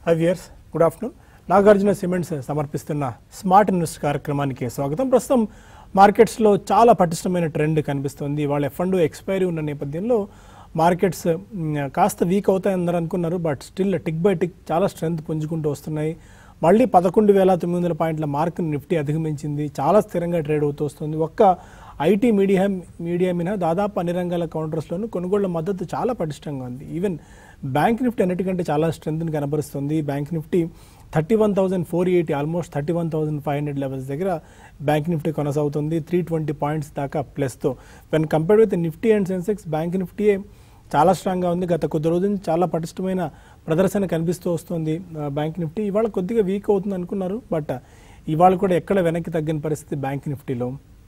Five years good afternoon Nagarjuna cements సమర్పిస్తున్న smart invest కార్యక్రమానికి స్వాగతం ప్రస్తుతం మార్కెట్స్లో చాలా పటిష్టమైన ట్రెండ్ కనిపిస్తుంది వాళ్ళ ఎఫ్ అండ్ ఎక్స్పైరీ ఉన్న నేపథ్యంలో మార్కెట్స్ మ్, కాస్త వీక్ అవుతాయి అందరూ అనుకున్నారు but still tick by tick చాలా స్ట్రెంగ్త్ పుంజుకుంటూ వస్తున్నాయి మళ్ళీ పదకొండు వేల తొమ్మిది వందల పాయింట్ల మార్క్ నిఫ్టీ అధిగమించింది చాలా స్థిరంగా ట్రేడ్ అవుతూ వస్తుంది ఒక్క ఐటీ మీడియా మీడియా మినహా దాదాపు అన్ని రంగాల కౌంటర్స్లోనూ కొనుగోళ్ల మద్దతు చాలా పటిష్టంగా ఉంది ఈవెన్ బ్యాంక్ నిఫ్టీ అన్నిటికంటే చాలా స్ట్రెంగ్త్ని కనబరుస్తుంది bank Nifty thirty one thousand four eighty almost thirty one thousand five hundred levels దగ్గర బ్యాంక్ నిఫ్టీ కొనసాగుతుంది త్రీ ట్వంటీ పాయింట్స్ దాకా ప్లస్తో when compared with Nifty and Sensex bank నిఫ్టీయే చాలా స్ట్రాంగ్గా ఉంది గత కొద్ది రోజుల నుంచి చాలా పటిష్టమైన ప్రదర్శన కనిపిస్తూ వస్తుంది ఆ, బ్యాంక్ నిఫ్టీ ఇవాళ కొద్దిగా వీక్ అవుతుంది అనుకున్నారు బట్ ఇవాళ కూడా ఎక్కడ వెనక్కి తగ్గిన పరిస్థితి బ్యాంక్ నిఫ్టీలో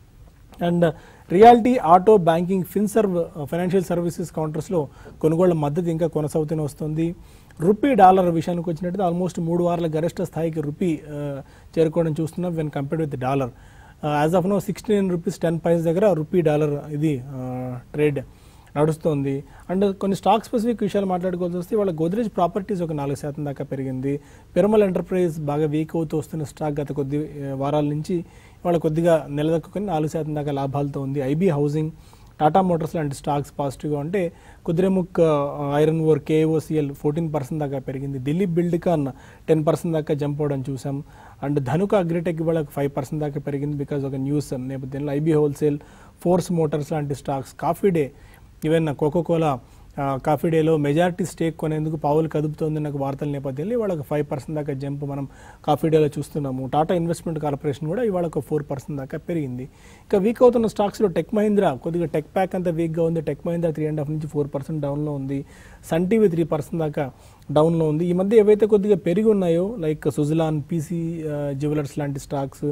and reality auto banking finserv financial services కౌంటర్స్లో కొనుగోళ్ల మద్దతు ఇంకా కొనసాగుతూనే వస్తుంది రూపీ డాలర్ విషయానికి వచ్చినట్టు ఆల్మోస్ట్ మూడు వారాల గరిష్ట స్థాయికి రూపీ ఆ, చేరుకోవడం చూస్తున్నాం when compared with dollar as of no sixty nine rupees ten paise దగ్గర రూపీ డాలర్ ఇది ట్రేడ్ నడుస్తోంది అండ్ కొన్ని స్టాక్ స్పెసిఫిక్ విషయాలు మాట్లాడుకోవాల్సి వస్తే వాళ్ళ గోద్రేజ్ ప్రాపర్టీస్ ఒక నాలుగు శాతం దాకా పెరిగింది పిరమల్ ఎంటర్ప్రైజ్ బాగా వీక్ అవుతూ వస్తున్న స్టాక్ గత కొద్ది ఆ, వారాల నుంచి వాళ్ళ కొద్దిగా నిలదొక్కుని నాలుగు శాతం దాకా లాభాలతో ఉంది ఐబీ హౌసింగ్ టాటా మోటార్స్ లాంటి స్టాక్స్ పాజిటివ్గా ఉంటే Kudremukh iron ore KOCL fourteen percent దాకా పెరిగింది ఢిల్లీ బిల్డ్కాన్ టెన్ పర్సెంట్ దాకా జంప్ అవడం చూసాం అండ్ ధనుక అగ్రిటెక్ ఇవాళ ఫైవ్ పర్సెంట్ దాకా పెరిగింది బికాజ్ ఒక న్యూస్ నేపథ్యంలో ఐబీ హోల్సేల్ ఫోర్స్ మోటార్స్ లాంటి stocks Coffee Day even Coca Cola కాఫీ డేలో మెజారిటీ స్టేక్ కొనేందుకు పావులు కదుపుతోంది నాకు వార్తల నేపథ్యంలో ఇవాళ ఒక ఫైవ్ పర్సెంట్ దాకా జంప్ మనం కాఫీ డేలో చూస్తున్నాము టాటా ఇన్వెస్ట్మెంట్ కార్పొరేషన్ కూడా ఇవాళ ఒక ఫోర్ పర్సెంట్ దాకా పెరిగింది ఇక వీక్ అవుతున్న స్టాక్స్లో టెక్ మహీంద్రా కొద్దిగా టెక్ ప్యాక్ అంతా వీక్గా ఉంది Tech Mahindra three and half నుంచి ఫోర్ పర్సెంట్ డౌన్లో ఉంది సన్ టీవీ త్రీ పర్సెంట్ దాకా డౌన్లో ఉంది ఈ మధ్య ఏవైతే కొద్దిగా పెరిగి ఉన్నాయో లైక్ సుజలాన్ పీసీ జ్యువెలర్స్ లాంటి స్టాక్స్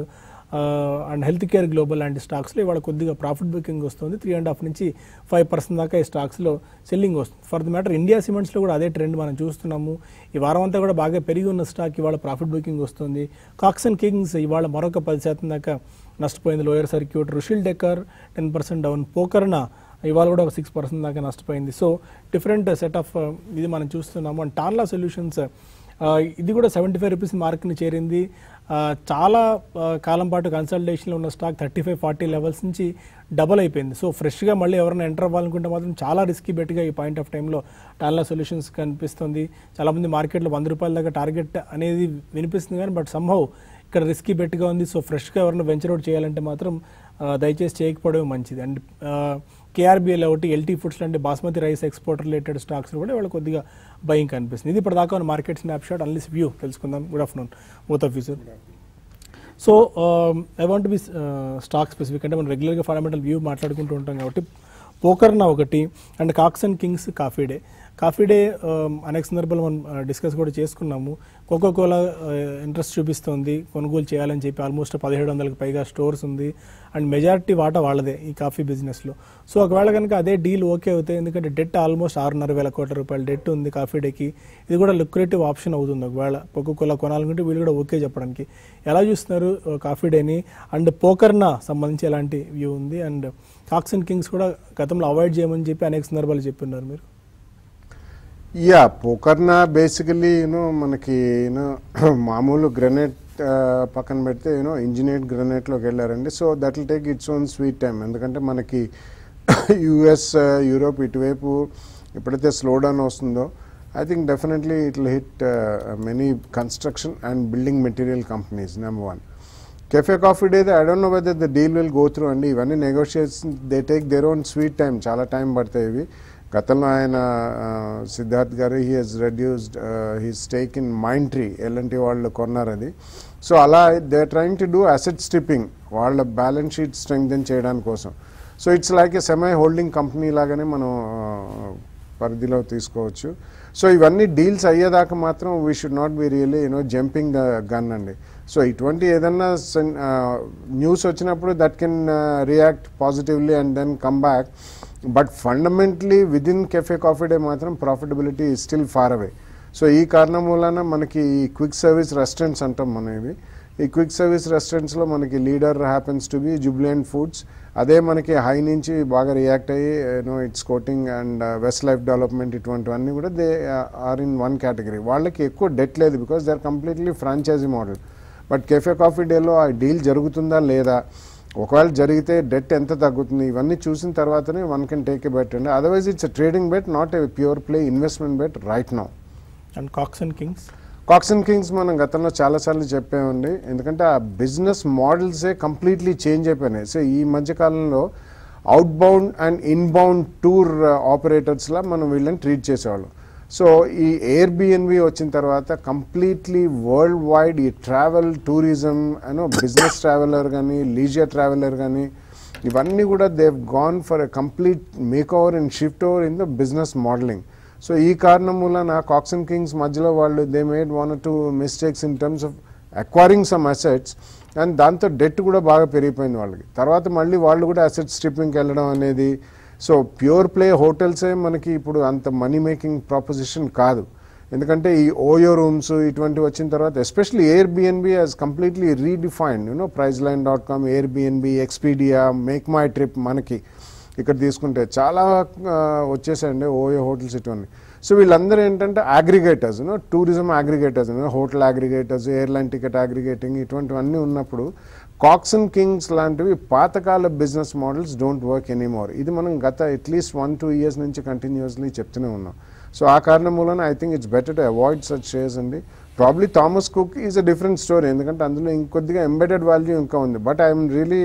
అండ్ హెల్త్ కేర్ గ్లోబల్ లాంటి స్టాక్స్లో ఇవాళ కొద్దిగా ప్రాఫిట్ బుకింగ్ వస్తుంది త్రీ అండ్ హాఫ్ నుంచి ఫైవ్ పర్సెంట్ దాకా ఈ స్టాక్స్లో సెల్లింగ్ వస్తుంది ఫర్ ద మ్యాటర్ ఇండియా సిమెంట్స్లో కూడా అదే ట్రెండ్ మనం చూస్తున్నాము ఈ వారం అంతా కూడా బాగా పెరిగి ఉన్న స్టాక్ ఇవాళ ప్రాఫిట్ బుకింగ్ వస్తుంది కాక్స్ అండ్ కింగ్స్ ఇవాళ మరొక పది శాతం దాకా నష్టపోయింది lower circuit Rushil Decor ten percent down Pokarna ఇవాళ కూడా ఒక సిక్స్ పర్సెంట్ దాకా నష్టపోయింది సో డిఫరెంట్ సెట్ ఆఫ్ ఇది మనం చూస్తున్నాము అండ్ టాన్లా సొల్యూషన్స్ ఆ, ఇది కూడా సెవెంటీ ఫైవ్ రూపీస్ మార్క్ని చేరింది ఆ, చాలా ఆ, కాలం పాటు కన్సల్టేషన్లో ఉన్న stock thirty five forty levels నుంచి డబల్ అయిపోయింది సో ఫ్రెష్గా మళ్ళీ ఎవరైనా ఎంటర్ అవ్వాలనుకుంటే మాత్రం చాలా రిస్కీ బెట్గా ఈ పాయింట్ ఆఫ్ టైంలో టాన్లా సొల్యూషన్స్ కనిపిస్తుంది చాలామంది మార్కెట్లో వంద రూపాయల దాకా టార్గెట్ అనేది వినిపిస్తుంది కానీ బట్ సంభవ్ ఇక్కడ రిస్కీ బెట్గా ఉంది సో ఫ్రెష్గా ఎవరైనా వెంచర్ అవుట్ చేయాలంటే మాత్రం ఆ, దయచేసి చేయకపోవడమే మంచిది అండ్ కేఆర్బిఎల్ ఒకటి ఎల్టీ ఫుడ్స్ లాంటి basmati rice export related stocks కూడా వాళ్ళు కొద్దిగా భయం కనిపిస్తుంది ఇది ఇప్పటిదాకా ఉన్న market snapshot analyst view తెలుసుకుందాం good afternoon both of you sir so I want be stock specific అంటే మనం రెగ్యులర్గా ఫండమెంటల్ వ్యూ మాట్లాడుకుంటూ ఉంటాం కాబట్టి పోకర్న ఒకటి and Cox and Kings coffee day coffee day అనేక సందర్భాలు మనం డిస్కస్ కూడా చేసుకున్నాము కోకో కోలా ఇంట్రెస్ట్ చూపిస్తోంది కొనుగోలు చేయాలని చెప్పి ఆల్మోస్ట్ పదిహేడు వందలకు పైగా స్టోర్స్ ఉంది అండ్ మెజారిటీ వాటా వాళ్ళదే ఈ కాఫీ బిజినెస్లో సో ఒకవేళ కనుక అదే డీల్ ఓకే అవుతాయి ఎందుకంటే డెట్ ఆల్మోస్ట్ ఆరున్నర వేల కోట్ల రూపాయల డెట్ ఉంది కాఫీ డేకి ఇది కూడా లుక్రేటివ్ ఆప్షన్ అవుతుంది ఒకవేళ కోకో కోలా కొనాలనుకుంటే వీళ్ళు కూడా ఓకే చెప్పడానికి ఎలా చూస్తున్నారు ఆ, కాఫీ డేని అండ్ పోకర్న సంబంధించి ఎలాంటి వ్యూ ఉంది అండ్ కాక్స్ అండ్ కింగ్స్ కూడా గతంలో అవాయిడ్ చేయమని చెప్పి అనేక సందర్భాలు చెప్పున్నారు మీరు యా పోకర్న బేసికలీ యూనో మనకి యూనో మామూలు గ్రనేట్ పక్కన పెడితే యూనో ఇంజనీర్డ్ గ్రనేట్లోకి వెళ్ళారండి so that will take its own sweet time ఎందుకంటే మనకి యుఎస్ యూరోప్ ఇటువైపు ఎప్పుడైతే స్లో డౌన్ వస్తుందో I think definitely it will hit many construction and building material companies number one café coffee day I don't know whether the deal will go through అండి ఇవన్నీ negotiation they take their own sweet time చాలా time పడతాయి ఇవి గతంలో ఆయన ఆ, సిద్ధార్థ్ గారు he he's reduced he stake in Mindtree ఎలాంటి వాళ్ళు కొన్నారు అది సో అలా they trying to do asset stripping వాళ్ళ బ్యాలెన్స్ షీట్ స్ట్రెంగ్థెన్ చేయడానికి కోసం so it's like a semi holding company లాగానే మనం ఆ, పరిధిలో తీసుకోవచ్చు సో ఇవన్నీ డీల్స్ అయ్యేదాకా మాత్రం we should not be really you know jumping the gun అండి సో ఇటువంటి ఏదన్నా న్యూస్ వచ్చినప్పుడు that can react positively and then come back but fundamentally with in café coffee day మాత్రం profitability still far away so ఈ కారణం వలన మనకి ఈ క్విక్ సర్వీస్ రెస్టారెంట్స్ అంటాం మనం ఇవి ఈ క్విక్ సర్వీస్ రెస్టారెంట్స్లో మనకి leader happens to be Jubilant Foods అదే మనకి హై నుంచి బాగా రియాక్ట్ అయ్యి you know it's quoting and Westlife development ఇటువంటివన్నీ కూడా they are in one category వాళ్ళకి ఎక్కువ డెట్ లేదు because they are completely franchisee model but café coffee డేలో ఆ డీల్ జరుగుతుందా లేదా ఒకవేళ జరిగితే డెట్ ఎంత తగ్గుతుంది ఇవన్నీ చూసిన తర్వాతనే one can take a bet అండి otherwise it's trading bet not a pure play investment bet right now and Cox and Kings Cox and Kings మనం గతంలో చాలాసార్లు చెప్పామండి ఎందుకంటే ఆ బిజినెస్ మోడల్సే కంప్లీట్లీ చేంజ్ అయిపోయినాయి సో ఈ మధ్యకాలంలో outbound and inbound tour ఆపరేటర్స్లా మనం వీళ్ళని ట్రీట్ చేసేవాళ్ళం సో ఈ ఎయిర్ బిఎన్బి వచ్చిన తర్వాత కంప్లీట్లీ వరల్డ్ వైడ్ ఈ ట్రావెల్ టూరిజం అనో బిజినెస్ ట్రావెలర్ కానీ లీజర్ ట్రావెలర్ కానీ ఇవన్నీ కూడా they've gone for a complete makeover and shift over in the business modelling so ఈ కారణం మూలన కాక్సన్ కింగ్స్ మధ్యలో వాళ్ళు they made one two mistakes in terms of acquiring some assets and దాంతో debt కూడా బాగా పెరిగిపోయింది వాళ్ళకి తర్వాత మళ్ళీ వాళ్ళు కూడా అసెట్ స్ట్రిప్పింగ్కి వెళ్ళడం అనేది సో ప్యూర్ ప్లే హోటల్సే మనకి ఇప్పుడు అంత మనీ మేకింగ్ ప్రాపోజిషన్ కాదు ఎందుకంటే ఈ ఓయో రూమ్స్ ఇటువంటివి వచ్చిన తర్వాత especially Airbnb has completely redefined you know Priceline dot com Airbnb Expedia MakeMyTrip మనకి ఇక్కడ తీసుకుంటే చాలా ఆ, వచ్చేసాయండి ఓయో హోటల్స్ ఇటువంటి సో వీళ్ళందరూ ఏంటంటే aggregators you know tourism aggregators hotel aggregators airline ticket aggregating ఇటువంటివన్నీ ఉన్నప్పుడు కాక్సన్ కింగ్స్ లాంటివి పాతకాల business models don't work anymore ఇది మనం గత అట్లీస్ట్ వన్ టూ ఇయర్స్ నుంచి కంటిన్యూస్లీ చెప్తూనే ఉన్నాం సో ఆ కారణం మూలన I think it's better to avoid such shares అండి probably Thomas Cook is a different story ఎందుకంటే అందులో ఇంకొద్దిగా ఎంబెడెడ్ వాల్యూ ఇంకా ఉంది but I'm really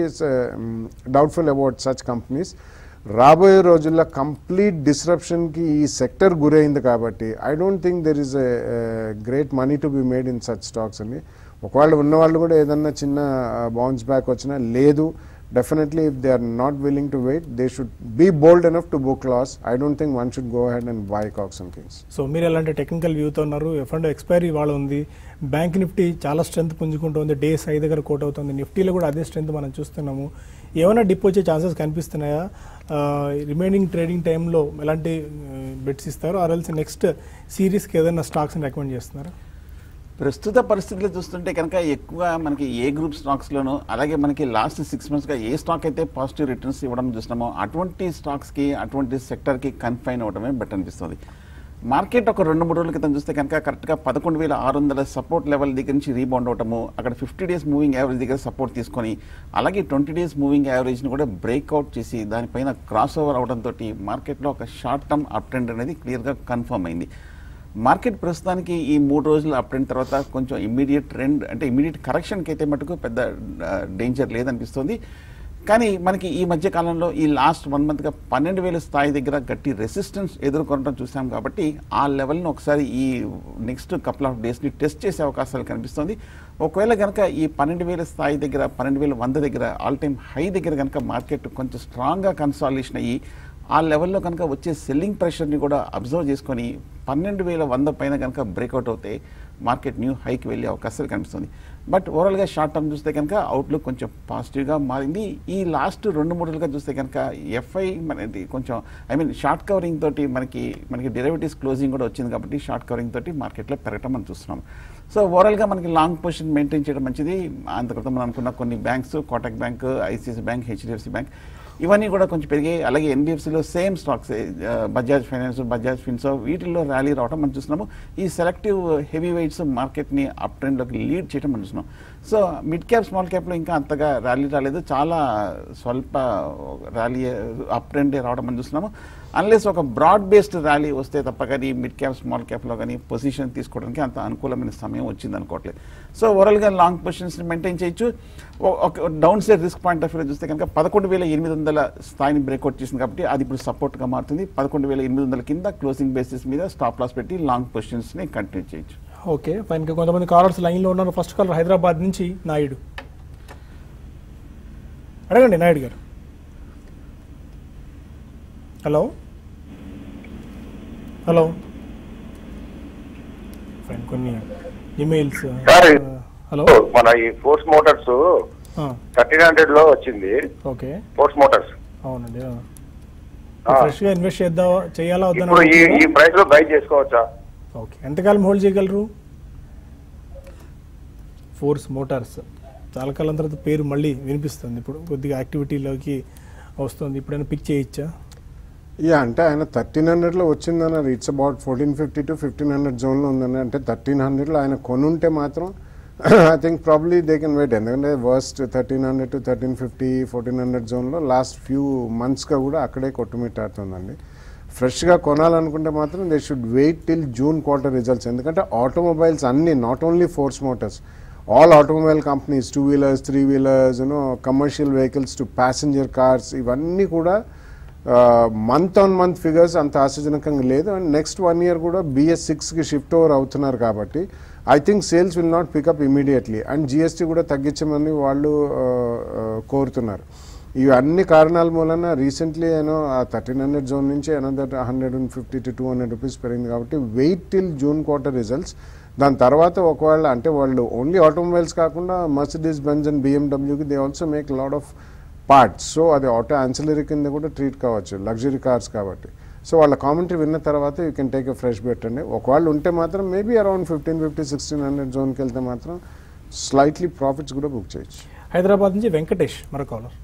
doubtful about such companies రాబోయే రోజుల్లో కంప్లీట్ డిస్రప్షన్కి ఈ సెక్టర్ గురైంది కాబట్టి I don't think there is a great money to be made in such stocks అండి ఒకవేళ ఉన్న వాళ్ళు కూడా ఏదన్నా చిన్న బౌన్స్ బ్యాక్ వచ్చినా లేదు definitely if they are not willing to wait they should be bold enough to book loss I don't think one should go ahead and buy Cox and Kings so మీరు ఎలాంటి technical వ్యూతో ఉన్నారు F and expiry ఇవాళ ఉంది bank Nifty చాలా strength పుంజుకుంటుంది days ఐదు దగ్గర coat అవుతుంది నిఫ్టీలో కూడా అదే స్ట్రెంత్ మనం చూస్తున్నాము ఏమైనా డిప్ వచ్చే ఛాన్సెస్ కనిపిస్తున్నాయా రిమైనింగ్ ట్రేడింగ్ టైంలో ఎలాంటి బెట్స్ ఇస్తారో ఆర్ఎల్సి నెక్స్ట్ సిరీస్కి ఏదైనా స్టాక్స్ని రికమెండ్ చేస్తున్నారా ప్రస్తుత పరిస్థితులు చూస్తుంటే కనుక ఎక్కువ మనకి ఏ గ్రూప్ స్టాక్స్లోనూ అలాగే మనకి లాస్ట్ సిక్స్ మంత్స్గా ఏ స్టాక్ అయితే పాజిటివ్ రిటర్న్స్ ఇవ్వడం చూస్తున్నామో అటువంటి స్టాక్స్కి అటువంటి సెక్టర్కి కన్ఫైన్ అవ్వడమే బెటర్ అనిపిస్తుంది మార్కెట్ ఒక రెండు మూడు రోజుల క్రితం చూస్తే కనుక కరెక్ట్గా పదకొండు వేల ఆరు వందల సపోర్ట్ లెవెల్ దగ్గర నుంచి రీబౌండ్ అవటము అక్కడ ఫిఫ్టీ డేస్ మూవింగ్ యావరేజ్ దగ్గర సపోర్ట్ తీసుకొని అలాగే ట్వంటీ డేస్ మూవింగ్ యావరేజ్ని కూడా బ్రేక్అవుట్ చేసి దానిపైన క్రాస్ ఓవర్ అవడంతో మార్కెట్లో ఒక షార్ట్ టర్మ్ అప్ ట్రెండ్ అనేది క్లియర్గా కన్ఫర్మ్ అయింది మార్కెట్ ప్రస్తుతానికి ఈ మూడు రోజుల అప్ ట్రెండ్ తర్వాత కొంచెం ఇమ్మీడియట్ ట్రెండ్ అంటే ఇమ్మీడియట్ కరెక్షన్కి అయితే మటుకు పెద్ద డేంజర్ లేదనిపిస్తుంది కానీ మనకి ఈ మధ్య కాలంలో ఈ లాస్ట్ వన్ మంత్గా పన్నెండు వేల స్థాయి దగ్గర గట్టి రెసిస్టెన్స్ ఎదుర్కొనడం చూసాం కాబట్టి ఆ లెవెల్ని ఒకసారి ఈ నెక్స్ట్ కపుల్ ఆఫ్ డేస్ని టెస్ట్ చేసే అవకాశాలు కనిపిస్తుంది ఒకవేళ కనుక ఈ పన్నెండు వేల స్థాయి దగ్గర పన్నెండు వేల వంద దగ్గర ఆల్ టైమ్ హై దగ్గర కనుక మార్కెట్ కొంచెం స్ట్రాంగ్గా కన్సాలేషన్ అయ్యి ఆ లెవెల్లో కనుక వచ్చే సెల్లింగ్ ప్రెషర్ని కూడా అబ్జర్వ్ చేసుకొని పన్నెండు వేల వంద పైన కనుక బ్రేక్అవుట్ అవుతే మార్కెట్ న్యూ హైకి వెళ్ళే అవకాశాలు కనిపిస్తుంది బట్ ఓవరాల్గా షార్ట్ టర్మ్ చూస్తే కనుక అవుట్లుక్ కొంచెం పాజిటివ్గా మారింది ఈ లాస్ట్ రెండు మూడు రోజులుగా చూస్తే కనుక ఎఫ్ఐ మనది కొంచెం ఐ మీన్ షార్ట్ కవరింగ్ తోటి మనకి మనకి డెరివేటివ్స్ క్లోజింగ్ కూడా వచ్చింది కాబట్టి షార్ట్ కవరింగ్ తోటి మార్కెట్లో పెరగటం మనం చూస్తున్నాం సో ఓవరాల్గా మనకి లాంగ్ పొజిషన్ మెయింటైన్ చేయడం మంచిది అంత క్రితం మనం అనుకున్న కొన్ని banks Kotak bank ICICI bank HDFC bank ఇవన్నీ కూడా కొంచెం పెరిగాయి అలాగే ఎన్బిఎఫ్సిలో same stocks Bajaj finance Bajaj ఫిన్సో వీటిల్లో ర్యాలీ రావడం మనం చూస్తున్నాము ఈ సెలెక్టివ్ హెవీ వెయిట్స్ మార్కెట్ని అప్ ట్రెండ్లోకి లీడ్ చేయడం మనం చూస్తున్నాం సో మిడ్ క్యాప్ స్మాల్ క్యాప్లో ఇంకా అంతగా ర్యాలీ రాలేదు చాలా స్వల్ప ర్యాలీ అప్ ట్రెండ్ రావడం మనం చూస్తున్నాము అన్లెస్ ఒక బ్రాడ్ బేస్డ్ ర్యాలీ వస్తే తప్ప కానీ మిడ్ క్యాప్ స్మాల్ క్యాప్లో కానీ పొజిషన్ తీసుకోవడానికి అంత అనుకూలమైన సమయం వచ్చింది అనుకోవట్లేదు సో ఓవరాల్గా లాంగ్ పొజిషన్స్ని మెయింటైన్ చేయొచ్చు ఓ- ఒక downside risk point of వ్యూలో చూస్తే కనుక పదకొండు వేల ఎనిమిది వందల స్థాయిని బ్రేక్అవుట్ చేసింది కాబట్టి అది ఇప్పుడు సపోర్ట్గా మారుతుంది పదకొండు వేల ఎనిమిది వందల కింద క్లోజింగ్ బేసిస్ మీద స్టాప్ లాస్ పెట్టి లాంగ్ పొజిషన్స్ని కంటిన్యూ చేయొచ్చు ఓకే ఫైన్ కొంతమంది కాలర్స్ లైన్లో ఉన్నారు ఫస్ట్ కాలర్ హైదరాబాద్ నుంచి నాయుడు అడగండి నాయుడు గారు హలో హలో ఫైన్ కొన్ని ఇమెయిల్స్ సార్ హలో మన ఈ ఫోర్స్ మోటార్స్ థర్టీన్ హండ్రెడ్ లో వచ్చింది ఓకే ఫోర్స్ మోటార్స్ అవునండి ఆ. ఫ్రెష్గా ఇన్వెస్ట్ చేద్దాం చేయాలా వద్దని ఇప్పుడు ఈ ఈ అనుకుంటున్నారా? ప్రైస్ లో బై చేసుకోవచ్చా ఓకే ఎంతకాలం హోల్డ్ చేయగలరు ఫోర్స్ మోటార్స్ చాలా కాలం తర్వాత పేరు మళ్ళీ వినిపిస్తుంది ఇప్పుడు కొద్దిగా యాక్టివిటీలోకి వస్తుంది ఇప్పుడైనా పిక్ చేయొచ్చా యా అంటే ఆయన థర్టీన్ హండ్రెడ్లో వచ్చిందన్నారు it's about fourteen fifty to fifteen hundred జోన్లో ఉందని అంటే థర్టీన్ హండ్రెడ్లో ఆయన కొనుంటే మాత్రం I think probably they can wait ఎందుకంటే worst thirteen hundred to thirteen fifty fourteen hundred జోన్లో లాస్ట్ ఫ్యూ మంత్స్గా కూడా అక్కడే కొట్టుమిట్టాడుతుందండి ఫ్రెష్గా కొనాలనుకుంటే మాత్రం they should wait till June quarter results ఎందుకంటే ఆటోమొబైల్స్ అన్ని not only Force Motors all automobile companies two wheelers three wheelers you know commercial vehicles to passenger cars ఇవన్నీ కూడా మంత్ ఆన్ మంత్ ఫిగర్స్ అంత ఆశాజనకంగా లేదు అండ్ నెక్స్ట్ వన్ ఇయర్ కూడా BS సిక్స్కి shift over అవుతున్నారు కాబట్టి I think sales will not pick up immediately and GST కూడా తగ్గించమని వాళ్ళు ఆ, ఆ, కోరుతున్నారు ఇవి అన్ని కారణాల మూలన రీసెంట్లీ ఏనో ఆ థర్టీన్ హండ్రెడ్ జోన్ నుంచి another hundred and fifty to two hundred rupees పెరిగింది కాబట్టి wait till June quarter results దాని తర్వాత ఒకవేళ అంటే వాళ్ళు ఓన్లీ ఆటోమొబైల్స్ కాకుండా మర్సిడీస్ బెంజ్ అండ్ బిఎండబ్ల్యూకి they also make lot of parts so అది ఆటో ఆన్సిలరీ కింద కూడా ట్రీట్ కావచ్చు లగ్జరీ కార్స్ కాబట్టి సో వాళ్ళ కామెంటరీ విన్న తర్వాత you can take a fresh bet అండి ఒకవేళ ఉంటే మాత్రం maybe around fifteen fifty sixteen hundred జోన్కి వెళ్తే మాత్రం స్లైట్లీ ప్రాఫిట్స్ కూడా బుక్ చేయొచ్చు హైదరాబాద్ నుంచి వెంకటేష్ మరో కాలర్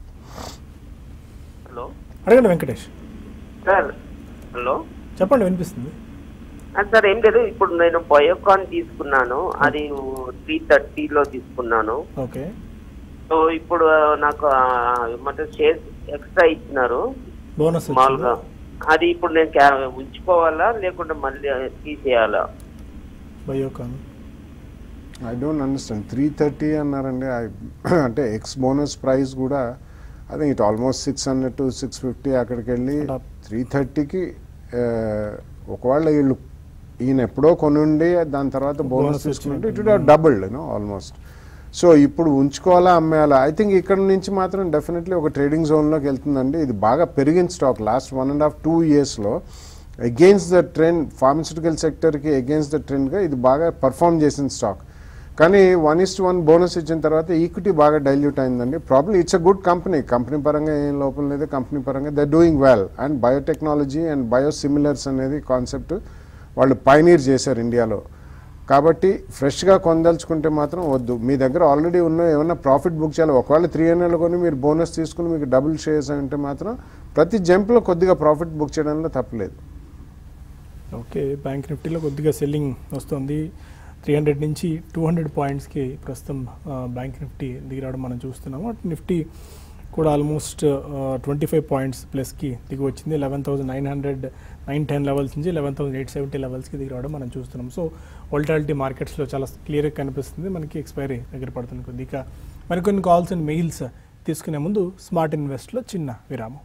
హలో అడగండి వెంకటేష్ సార్ హలో చెప్పండి వినిపిస్తుంది ఆ, సార్ ఏం లేదు ఇప్పుడు నేను బయోకాన్ తీసుకున్నాను అది త్రీ థర్టీలో తీసుకున్నాను ఓకే సో ఇప్పుడు ఆ, నాకు ఆ, ఏమంటారు షేర్స్ ఎక్స్ట్రా ఇచ్చినారు బోనస్ మామూలుగా అది ఇప్పుడు నేను క్యా- ఉంచుకోవాలా లేకుంటే మళ్ళీ తీసేయాలా Biocon I don't understand three thirty అన్నారండి I- అంటే ఎక్స్ బోనస్ ప్రైస్ కూడా అదే it almost six hundred to six fifty అక్కడికి వెళ్ళి అలా. త్రీ థర్టీకి ఒకవేళ వీళ్ళు ఈయన ఎప్పుడో కొనుండి దాని తర్వాత Bonus బోనస్ తీసుకుంటే ఇట్ వచ్చినట్టు. డబుల్డ్ యూనో ఆల్మోస్ట్ సో ఇప్పుడు ఉంచుకోవాలా అమ్మేయాలా ఐ థింక్ ఇక్కడ నుంచి మాత్రం డెఫినెట్లీ ఒక ట్రేడింగ్ జోన్లోకి వెళ్తుందండి ఇది బాగా పెరిగిన stock last one and half two ఇయర్స్లో అగేన్స్ట్ ద ట్రెండ్ ఫార్మస్యూటికల్ సెక్టర్కి అగేన్స్ట్ ద ట్రెండ్గా ఇది బాగా పర్ఫామ్ చేసిన స్టాక్ కానీ వన్ ఇస్ట్ వన్ బోనస్ ఇచ్చిన తర్వాత ఈక్విటీ బాగా డైల్యూట్ అయిందండి problem it's a good company company పరంగా ఏం లోపం లేదు కంపెనీ పరంగా they doing well and biotechnology and biosimilars అనేది కాన్సెప్ట్ వాళ్ళు పైనీర్ చేశారు ఇండియాలో కాబట్టి ఫ్రెష్గా కొనదలుచుకుంటే మాత్రం వద్దు మీ దగ్గర ఆల్రెడీ ఉన్న ఏమైనా ప్రాఫిట్ బుక్ చేయాలి ఒకవేళ త్రీ హండ్రెడ్ కొని మీరు బోనస్ తీసుకుని మీకు డబుల్ షేర్స్ అంటే మాత్రం ప్రతి జంప్లో కొద్దిగా ప్రాఫిట్ బుక్ చేయడంలో తప్పలేదు ఓకే బ్యాంక్ నిఫ్టీలో కొద్దిగా సెల్లింగ్ వస్తుంది త్రీ హండ్రెడ్ నుంచి టూ హండ్రెడ్ పాయింట్స్కి ప్రస్తుతం ఆ, బ్యాంక్ నిఫ్టీ దిగి రావడం మనం చూస్తున్నాము అటు నిఫ్టీ కూడా ఆల్మోస్ట్ ట్వంటీ ఫైవ్ పాయింట్స్ ప్లస్కి దిగి వచ్చింది eleven thousand nine hundred nine ten levels నుంచి లెవెన్ థౌసండ్ ఎయిట్ సెవెంటీ లెవెల్స్కి దిగి రావడం మనం చూస్తున్నాం సో వోల్టాలిటీ మార్కెట్స్లో చాలా క్లియర్గా కనిపిస్తుంది మనకి ఎక్స్పైరీ దగ్గర పడుతుంది కొద్దిగా మరికొన్ని కాల్స్ అండ్ మెయిల్స్ తీసుకునే ముందు స్మార్ట్ ఇన్వెస్ట్లో చిన్న విరామం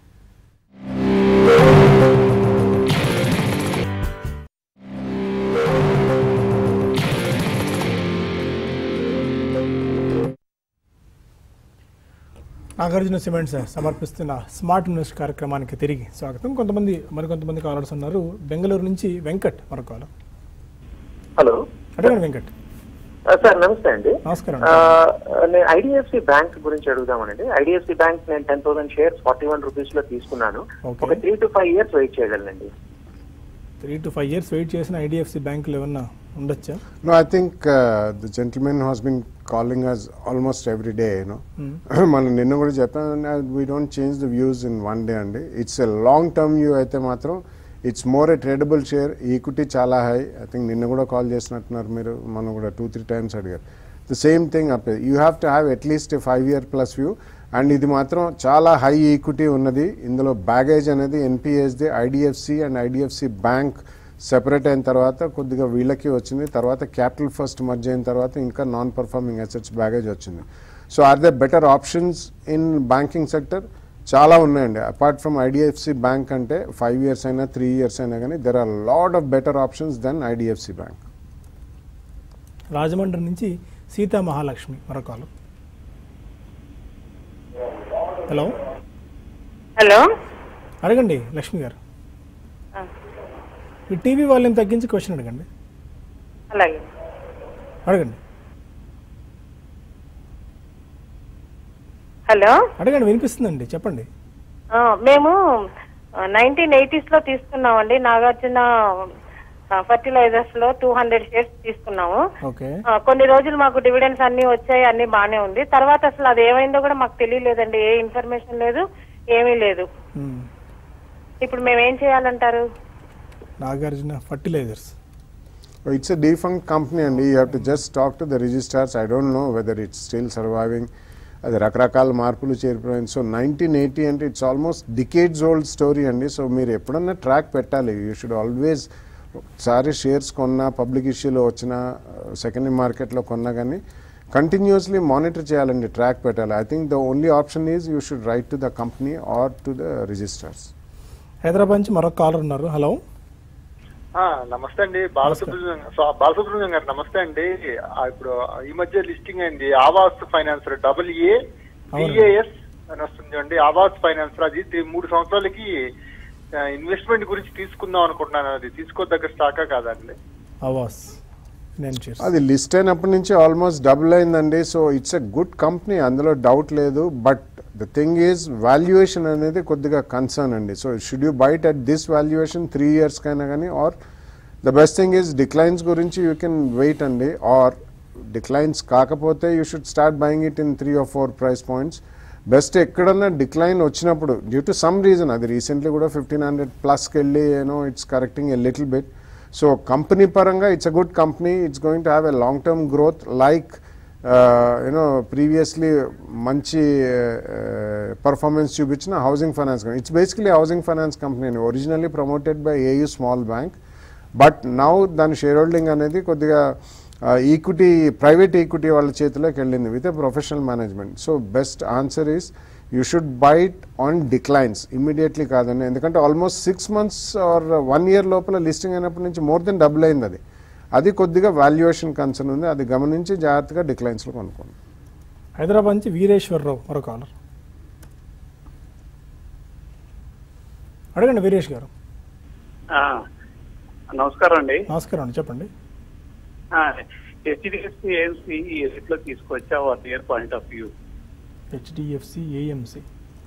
నాగార్జున సిమెంట్స్ సమర్పిస్తున్న స్మార్ట్ ఇన్వెస్ట్ కార్యక్రమానికి తిరిగి స్వాగతం కొంతమంది మరికొంతమంది కాలర్స్ ఉన్నారు బెంగళూరు నుంచి వెంకట్ మరో కాలర్ హలో అడగండి వెంకట్ ఆ, సార్ నమస్తే అండి నమస్కారం ఆ, నేను ఐడిఎఫ్సి బ్యాంక్ గురించి అడుగుదామనండి ఐడిఎఫ్సి బ్యాంక్ నేను ten thousand shares forty one rupees లో తీసుకున్నాను Okay. ఒక three to five years wait చేయగలనండి three to five years wait చేసిన ఐడిఎఫ్సి బ్యాంకులు ఏమన్నా ఉండొచ్చా No, I think uh, the gentleman who has been calling us almost every day, you know. మనం నిన్న కూడా చెప్పాను we don't change the views in one day అండి it's a long term view అయితే మాత్రం it's more a tradable share equity చాలా high I think నిన్న కూడా కాల్ చేసినట్టున్నారు మీరు మనం కూడా టూ త్రీ టైమ్స్ అడిగారు the same thing up you have to have at least five year plus view and ఇది మాత్రం చాలా హై ఈక్విటీ ఉన్నది ఇందులో బ్యాగేజ్ అనేది ఎన్పిఎస్ది IDFC and IDFC bank separate అయిన తర్వాత కొద్దిగా వీళ్ళకి వచ్చింది తర్వాత క్యాపిటల్ ఫస్ట్ మర్జ్ అయిన తర్వాత ఇంకా నాన్ పర్ఫార్మింగ్ అసెట్స్ బ్యాగేజ్ వచ్చింది so are they better options in banking sector చాలా ఉన్నాయండి అపార్ట్ ఫ్రమ్ ఐడిఎఫ్సి బ్యాంక్ అంటే ఫైవ్ ఇయర్స్ అయినా త్రీ ఇయర్స్ అయినా కానీ there are lot of better options than IDFC bank Rajahmundry నుంచి సీతా మహాలక్ష్మి మరో కాలర్ హలో హలో అడగండి లక్ష్మి గారు ఈ టీవీ వాళ్ళని తగ్గించి క్వశ్చన్ అడగండి అలాగే అడగండి హలో అడగండి వినిపిస్తుందండి చెప్పండి ఆ, మేము నైన్టీన్ ఎయిటీస్ లో తీసుకున్నామండి నాగార్జున ఫర్టిలైజర్స్ లో టూ హండ్రెడ్ షేర్స్ తీసుకున్నాము ఓకే ఆ, కొన్ని రోజులు మాకు డివిడెండ్స్ అన్ని వచ్చాయి అన్ని బానే ఉంది తర్వాత అసలు అది ఏమైందో కూడా మాకు తెలియలేదండి ఏ ఇన్ఫర్మేషన్ లేదు ఏమీ లేదు మ్మ్. ఇప్పుడు మేము ఏం చేయాలంటారు Nagarjuna fertilizers it's a defunct company అండి you have to just talk to the registrars I don't know whether it's still surviving అది రకరకాల మార్పులు చేరిపోయింది సో నైన్టీన్ ఎయిటీ అంటే it's almost decades old story అండి సో మీరు ఎప్పుడన్నా ట్రాక్ పెట్టాలి యూ షుడ్ ఆల్వేస్ ఒకసారి షేర్స్ కొన్నా పబ్లిక్ ఇష్యూలో వచ్చిన సెకండరీ మార్కెట్లో కొన్నా కానీ కంటిన్యూస్లీ మానిటర్ చేయాలండి ట్రాక్ పెట్టాలి I think the only option is you should write to the company or to the registrars Hyderabad నుంచి మరొక కాలర్ ఉన్నారు హలో ఆ, నమస్తే అండి బాలసుబ్రహ్మణ్యం సో- బాలసుబ్రహ్మణ్యం గారు నమస్తే అండి ఆ, ఇప్పుడు ఈ మధ్య లిస్టింగ్ అయింది Aavas financier double A VAS అని వస్తుంది అండి ఆవాస్ ఫైనాన్సర్ అది త్రీ- మూడు సంవత్సరాలకి ఇన్వెస్ట్మెంట్ గురించి తీసుకుందాం అనుకుంటున్నాను అది తీసుకోదగ్గ స్టాకా కాదండి అవాస్ ఫినాన్షియర్స్ అది లిస్ట్ అయినప్పటి నుంచి ఆల్మోస్ట్ డబుల్ అయిందండి so it's a good company అందులో డౌట్ లేదు but the thing is valuation అనేది కొద్దిగా కన్సర్న్ అండి so should you buy it at this valuation three ఇయర్స్కైనా కానీ or the best thing is declines గురించి యూ కెన్ వెయిట్ అండి ఆర్ డిక్లైన్స్ కాకపోతే you should start buying it in three or four price points best ఎక్కడన్నా decline వచ్చినప్పుడు due to some reason అది recently కూడా fifteen hundred ప్లస్కి వెళ్ళి you know it's correcting a little bit so company పరంగా it's a good company it's going to have a long term growth like you know previously మంచి performance చూపించిన housing finance it's basically housing finance company అండి originally promoted by AU small bank but now దాని share holding అనేది కొద్దిగా equity private equity వాళ్ళ చేతిలోకి వెళ్ళింది with a professional management so best answer is you should buy it on declines immediately కాదండి ఎందుకంటే almost six months or one year లోపల listing అయినప్పటి నుంచి మోర్ దెన్ డబుల్ అయింది అది అది కొద్దిగా వాల్యుయేషన్ కన్సర్న్ ఉంది అది గమనించి జాగ్రత్తగా డిక్లైన్స్లో కొనుక్కోండి హైదరాబాద్ నుంచి వీరేశ్వరరావు మరో కాలర్ అడగండి వీరేష్ గారు నమస్కారం అండి నమస్కారం అండి చెప్పండి హెచ్డిఎఫ్సి ఏఎంసీ ఈ రేట్లో తీసుకొచ్చా one year point of view HDFC AMC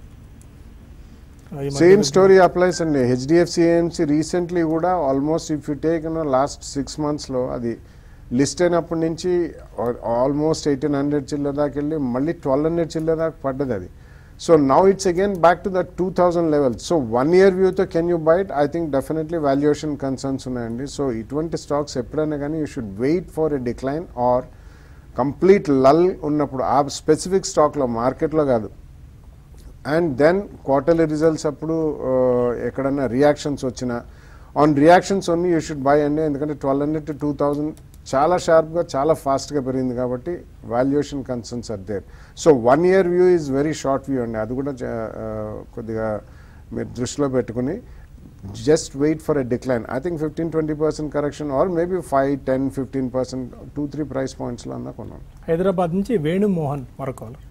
same story applies అండి హెచ్డిఎఫ్సి ఏఎంసీ రీసెంట్లీ కూడా almost if you take last six మంత్స్లో అది లిస్ట్ అయినప్పటి నుంచి ఆల్మోస్ట్ ఎయిటీన్ హండ్రెడ్ చిల్లర దాకా వెళ్ళి మళ్ళీ ట్వెల్వ్ హండ్రెడ్ చిల్లర దాకా పడ్డది అది so now it's again back to the two thousand level so one year వ్యూతో can you buy it I think definitely valuation concerns ఉన్నాయండి సో ఇటువంటి స్టాక్స్ ఎప్పుడైనా కానీ you should wait for a decline or complete lull ఉన్నప్పుడు ఆ specific స్టాక్లో మార్కెట్లో కాదు అండ్ దెన్ క్వార్టర్లీ రిజల్ట్స్ అప్పుడు ఆ, ఎక్కడన్నా రియాక్షన్స్ వచ్చినా on reactions only you should buy అండి ఎందుకంటే twelve hundred to two thousand చాలా షార్ప్గా చాలా ఫాస్ట్గా పెరిగింది కాబట్టి valuation concerns are there so one year view is very short view అండి అది కూడా జా- ఆ, కొద్దిగా మీరు దృష్టిలో పెట్టుకుని just wait for a decline I think fifteen twenty percent correction or maybe five ten fifteen percent two three price పాయింట్స్లో అన్నా కొన్నాను హైదరాబాద్ నుంచి వేణుమోహన్ మరో కాలర్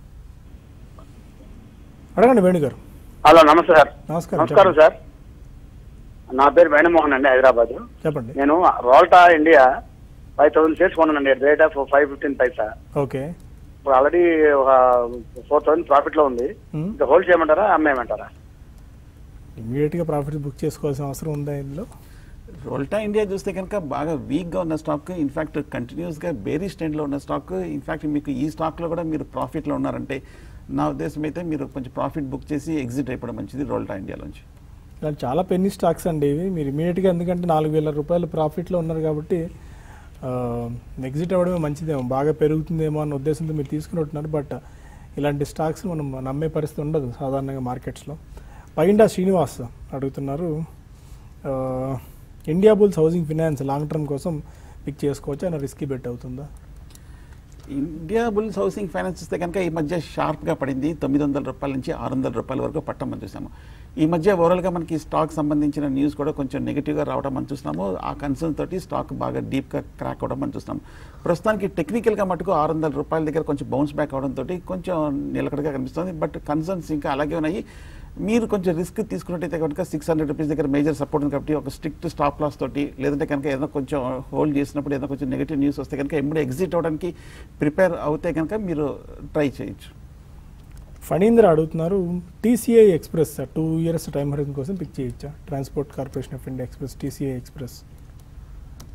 అడగండి వేణు గారు హలో నమస్తే సార్ నమస్కారం నమస్కారం సార్ నా పేరు వేణుమోహన్ అండి హైదరాబాద్ చెప్పండి నేను Rolta India five thousand shares కొన్నానండి rate of five fifteen paisa okay ఇప్పుడు ఆల్రెడీ ఒక ఫోర్ థౌసండ్ ప్రాఫిట్ లో ఉంది Hmm. ఇంకా హోల్డ్ చేయమంటారా అమ్మేయమంటారా ఇమీడియట్ గా ప్రాఫిట్ బుక్ చేసుకోవాల్సిన అవసరం ఉందా ఇందులో రోల్టా ఇండియా చూస్తే కనుక బాగా వీక్గా ఉన్న స్టాక్ ఇన్ఫాక్ట్ కంటిన్యూస్గా బేరీ స్టాండ్లో ఉన్న స్టాక్ ఇన్ఫాక్ట్ మీకు ఈ స్టాక్లో కూడా మీరు ప్రాఫిట్లో ఉన్నారంటే నా ఉద్దేశం అయితే మీరు కొంచెం ప్రాఫిట్ బుక్ చేసి ఎగ్జిట్ అయిపోవడం మంచిది రోల్టా ఇండియాలోంచి ఇలా చాలా పెన్నీ స్టాక్స్ అండి ఇవి మీరు ఇమీడియట్గా ఎందుకంటే నాలుగు వేల రూపాయలు ప్రాఫిట్లో ఉన్నారు కాబట్టి ఎగ్జిట్ అవ్వడమే మంచిదేమో బాగా పెరుగుతుందేమో అన్న ఉద్దేశంతో మీరు తీసుకున్నట్టున్నారు బట్ ఇలాంటి స్టాక్స్ మనం నమ్మే పరిస్థితి ఉండదు సాధారణంగా మార్కెట్స్లో పైండా శ్రీనివాస్ అడుగుతున్నారు ఆ, India bulls housing finance long term కోసం పిక్ చేసుకోవచ్చు అయినా రిస్కీ బెట్ అవుతుందా ఇండియా బుల్స్ హౌసింగ్ ఫైనాన్స్ ఇస్తే కనుక ఈ మధ్య షార్ప్గా పడింది తొమ్మిది వందల రూపాయల నుంచి ఆరు వందల రూపాయల వరకు పట్టం మనం చూసాము ఈ మధ్య ఓవరాల్గా మనకి స్టాక్ సంబంధించిన న్యూస్ కూడా కొంచెం నెగిటివ్గా రావడం మనం చూస్తున్నాము ఆ కన్సర్న్ తోటి స్టాక్ బాగా డీప్గా క్రాక్ అవడం మనం చూస్తున్నాం ప్రస్తుతానికి టెక్నికల్గా మటుకు ఆరు వందల రూపాయల దగ్గర కొంచెం బౌన్స్ బ్యాక్ అవడం తోటి కొంచెం నిలకడగా కనిపిస్తుంది బట్ కన్సర్న్స్ ఇంకా అలాగే ఉన్నాయి మీరు కొంచెం రిస్క్ తీసుకున్నట్టయితే కనుక సిక్స్ హండ్రెడ్ రూపీస్ దగ్గర మేజర్ సపోర్ట్ ఉంది కాబట్టి ఒక స్ట్రిక్ట్ స్టాప్ లాస్ తోటి లేదంటే కనుక ఏదైనా కొంచెం హోల్డ్ చేసినప్పుడు ఏదైనా కొంచెం నెగిటివ్ న్యూస్ వస్తే కనుక ఎప్పుడు ఎగ్జిట్ అవ్వడానికి ప్రిపేర్ అవుతే కనుక మీరు ట్రై చేయొచ్చు ఫణీంద్ర అడుగుతున్నారు TCI express two years time horizon కోసం పిక్ చేయొచ్చా transport corporation of India express TCI express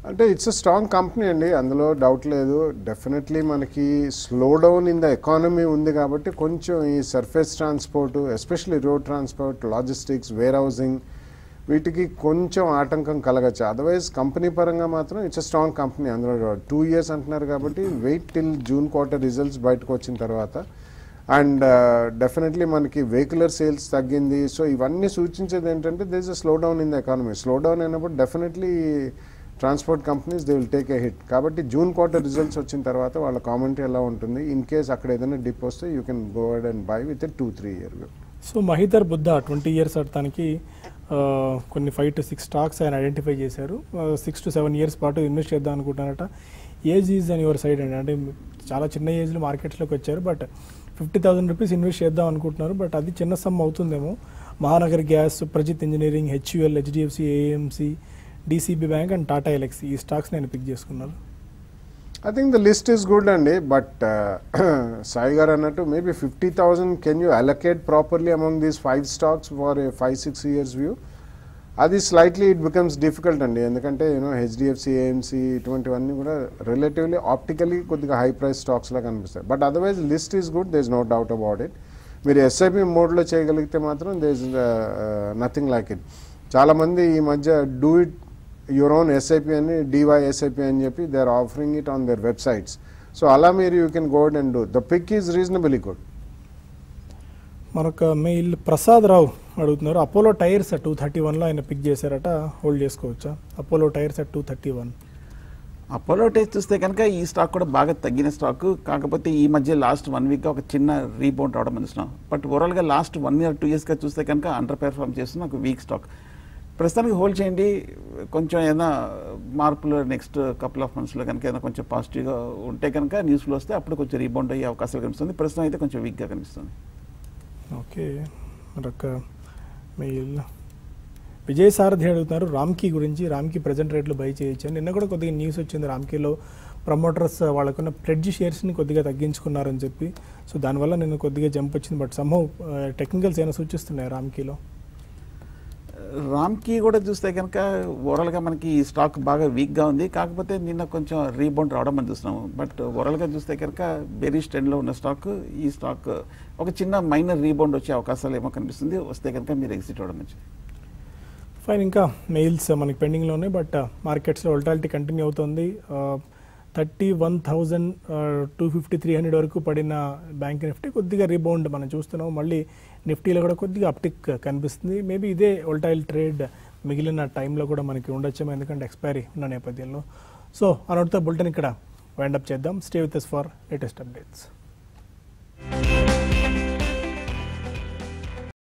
అంటే ఇట్స్ అ స్ట్రాంగ్ కంపెనీ అండి అందులో డౌట్ లేదు డెఫినెట్లీ మనకి slow down in the economy ఉంది కాబట్టి కొంచెం ఈ surface transport especially road transport logistics warehousing వీటికి కొంచెం ఆటంకం కలగచ్చు అదర్వైజ్ కంపెనీ పరంగా మాత్రం ఇట్స్ అ స్ట్రాంగ్ కంపెనీ అందులో టూ ఇయర్స్ అంటున్నారు కాబట్టి wait till June quarter results బయటకు వచ్చిన తర్వాత అండ్ డెఫినెట్లీ మనకి వెహికులర్ సేల్స్ తగ్గింది సో ఇవన్నీ సూచించేది ఏంటంటే there is a slow down in the economy slow down అయినప్పుడు definitely transport companies they will take a hit కాబట్టి జూన్ క్వార్టర్ రిజల్ట్స్ వచ్చిన తర్వాత వాళ్ళ కామెంట్ ఎలా ఉంటుంది ఇన్ కేస్ అక్కడ ఏదైనా డిప్ వస్తే you can go add and buy with two three year so మహితర్ బుద్ధ ట్వంటీ ఇయర్స్ అడటానికి కొన్ని ఫైవ్ టు సిక్స్ స్టాక్స్ ఆయన ఐడెంటిఫై చేశారు సిక్స్ టు సెవెన్ ఇయర్స్ పాటు ఇన్వెస్ట్ చేద్దాం అనుకుంటున్నారట ఏజ్ ఈజ్ అని యువర్ సైడ్ అండి అంటే చాలా చిన్న ఏజ్లో మార్కెట్స్లోకి వచ్చారు but fifty thousand rupees invest చేద్దాం అనుకుంటున్నారు బట్ అది చిన్న సమ్ అవుతుందేమో మహానగర్ గ్యాస్ ప్రజిత్ engineering HUL HDFC AMC DCB bank and Tata Elxsi ఈ స్టాక్స్ నేను పిక్ చేసుకున్నాను I think the list is good అండి బట్ సాయి గారు అన్నట్టు maybe fifty thousand can you allocate properly among these five stocks for a five six years view అది slightly it becomes difficult అండి ఎందుకంటే you know HDFC AMC ఇటువంటివన్నీ కూడా relatively optically కొద్దిగా high price stocks లా కనిపిస్తాయి but otherwise list is good there is no doubt about it మీరు SIP మోడ్లో చేయగలిగితే మాత్రం there is nothing like it చాలామంది ఈ మధ్య do it your own SIP అని డివై ఎస్ఐపి అని చెప్పి they are offering it on their websites so అలా మీరు you can go ahead and do the pick is reasonably good మరొక మెయిల్ ప్రసాద్ రావు అడుగుతున్నారు అపోలో టైర్స్ టూ థర్టీ వన్లో ఆయన పిక్ చేశారట హోల్డ్ చేసుకోవచ్చా Apollo tyres two thirty one Apollo test చూస్తే కనుక ఈ స్టాక్ కూడా బాగా తగ్గిన స్టాక్ కాకపోతే ఈ మధ్య లాస్ట్ వన్ వీక్గా ఒక చిన్న రీబౌండ్ రావడం చూస్తున్నాం బట్ ఓవరాల్గా లాస్ట్ వన్ ఇయర్ టూ ఇయర్స్గా చూస్తే కనుక అండర్ పెర్ఫార్మ్ చేస్తున్న ఒక వీక్ స్టాక్ ప్రస్తుతానికి హోల్డ్ చేయండి కొంచెం ఏదైనా మార్పులు నెక్స్ట్ కపుల్ ఆఫ్ మంత్స్లో కనుక ఏదైనా కొంచెం పాజిటివ్గా ఉంటే కనుక న్యూస్లో వస్తే అప్పుడు కొంచెం రీబౌండ్ అయ్యే అవకాశాలు కనిపిస్తుంది ప్రస్తుతం అయితే కొంచెం వీక్గా కనిపిస్తుంది ఓకే మరొక మెయిల్ విజయ్ సారథి అడుగుతున్నారు రామ్కీ గురించి రామ్కీ ప్రజెంట్ రేట్లు బై చేయొచ్చు నిన్న కూడా కొద్దిగా న్యూస్ వచ్చింది రామ్కీలో ప్రమోటర్స్ వాళ్ళకున్న ప్రెడ్జ్ షేర్స్ని కొద్దిగా తగ్గించుకున్నారని చెప్పి సో దానివల్ల నేను కొద్దిగా జంప్ వచ్చింది బట్ సంహవ్ టెక్నికల్స్ ఏమైనా సూచిస్తున్నాయి రామ్కీలో రామ్కి కూడా చూస్తే కనుక ఓవరాల్గా మనకి ఈ స్టాక్ బాగా వీక్గా ఉంది కాకపోతే నిన్న కొంచెం రీబౌండ్ రావడం మనం చూస్తున్నాము బట్ ఓవరాల్గా చూస్తే కనుక బెరీష్ ట్రెండ్లో ఉన్న స్టాక్ ఈ స్టాక్ ఒక చిన్న మైనర్ రీబౌండ్ వచ్చే అవకాశాలు ఏమో కనిపిస్తుంది వస్తే కనుక మీరు ఎగ్జిట్ అవ్వడం మంచిది ఫైన్ ఇంకా మెయిల్స్ మనకి పెండింగ్లో ఉన్నాయి బట్ మార్కెట్స్లో వల్టాలిటీ కంటిన్యూ అవుతుంది thirty one thousand two fifty three hundred వరకు పడిన బ్యాంక్ నిఫ్టీ కొద్దిగా రీబౌండ్ మనం చూస్తున్నాం మళ్ళీ నిఫ్టీలో కూడా కొద్దిగా అప్టిక్ కనిపిస్తుంది మేబీ ఇదే వల్టైల్ ట్రేడ్ మిగిలిన టైంలో కూడా మనకి ఉండొచ్చేమో ఎందుకంటే ఎక్స్పైరీ ఉన్న నేపథ్యంలో సో అనౌట్తో బులెటిన్ ఇక్కడ వైండప్ చేద్దాం stay with for latest updates